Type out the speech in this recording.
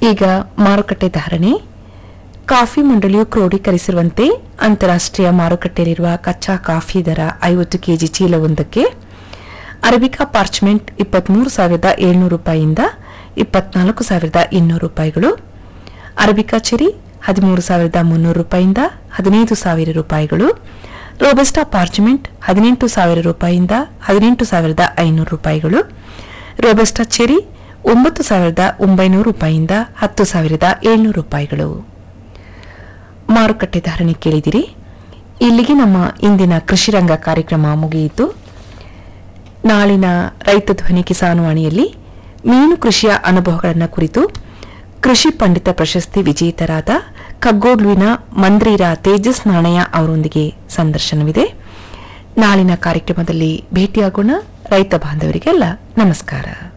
ಈಗ ಮಾರುಕಟ್ಟೆ ಧಾರಣೆ ಕಾಫಿ ಮಂಡಳಿಯು ಕ್ರೋಢೀಕರಿಸಿರುವಂತೆ ಅಂತಾರಾಷ್ಟ್ರೀಯ ಮಾರುಕಟ್ಟೆಯಲ್ಲಿರುವ ಕಚ್ಚಾ ಕಾಫಿ ದರ ಐವತ್ತು ಕೆಜಿ ಚೀಲವೊಂದಕ್ಕೆ ಅರಬಿಕಾ ಪಾರ್ಚ್ಮೆಂಟ್ ಇಪ್ಪತ್ಮೂರು ಸಾವಿರದ ಏಳ್ನೂರು ರೂಪಾಯಿಯಿಂದ ಇಪ್ಪತ್ನಾಲ್ಕು ಸಾವಿರದ ಇನ್ನೂರು ರೂಪಾಯಿಗಳು ಅರಬಿಕಾ ಚೆರಿ ಹದಿಮೂರು ಸಾವಿರದ ಮುನ್ನೂರು ರೂಪಾಯಿಯಿಂದ ಹದಿನೈದು ಸಾವಿರ ರೂಪಾಯಿಗಳು ರೋಬಸ್ಟಾ ಪಾರ್ಚ್ಮೆಂಟ್ ಹದಿನೆಂಟು ಸಾವಿರ ರೂಪಾಯಿಯಿಂದ ಹದಿನೆಂಟು ಸಾವಿರದ ಐನೂರು ರೂಪಾಯಿಗಳು ರೋಬಸ್ಟಾ ಚೆರಿ ಒಂಬತ್ತು ಸಾವಿರದ ಒಂಬೈನೂರು ರೂಪಾಯಿಯಿಂದ ಹತ್ತು ಸಾವಿರದ ಏಳ್ನೂರು ರೂಪಾಯಿಗಳು ಮಾರುಕಟ್ಟೆ ಧಾರಣೆ ಕೇಳಿದಿರಿ ಇಲ್ಲಿಗೆ ನಮ್ಮ ಇಂದಿನ ಕೃಷಿ ರಂಗ ಕಾರ್ಯಕ್ರಮ ಮುಗಿಯಿತು ನಾಳಿನ ರೈತ ಧ್ವನಿ ಕಿಸಾನ್ವಾಣಿಯಲ್ಲಿ ಮೀನು ಕೃಷಿಯ ಅನುಭವಗಳನ್ನು ಕುರಿತು ಕೃಷಿ ಪಂಡಿತ ಪ್ರಶಸ್ತಿ ವಿಜೇತರಾದ ಕಗ್ಗೋಡ್ಲುವಿನ ಮಂದ್ರೀರ ತೇಜಸ್ ನಾಣಯ್ಯ ಅವರೊಂದಿಗೆ ಸಂದರ್ಶನವಿದೆ ನಾಳಿನ ಕಾರ್ಯಕ್ರಮದಲ್ಲಿ ಭೇಟಿಯಾಗೋಣ ರೈತ ಬಾಂಧವರಿಗೆಲ್ಲ ನಮಸ್ಕಾರ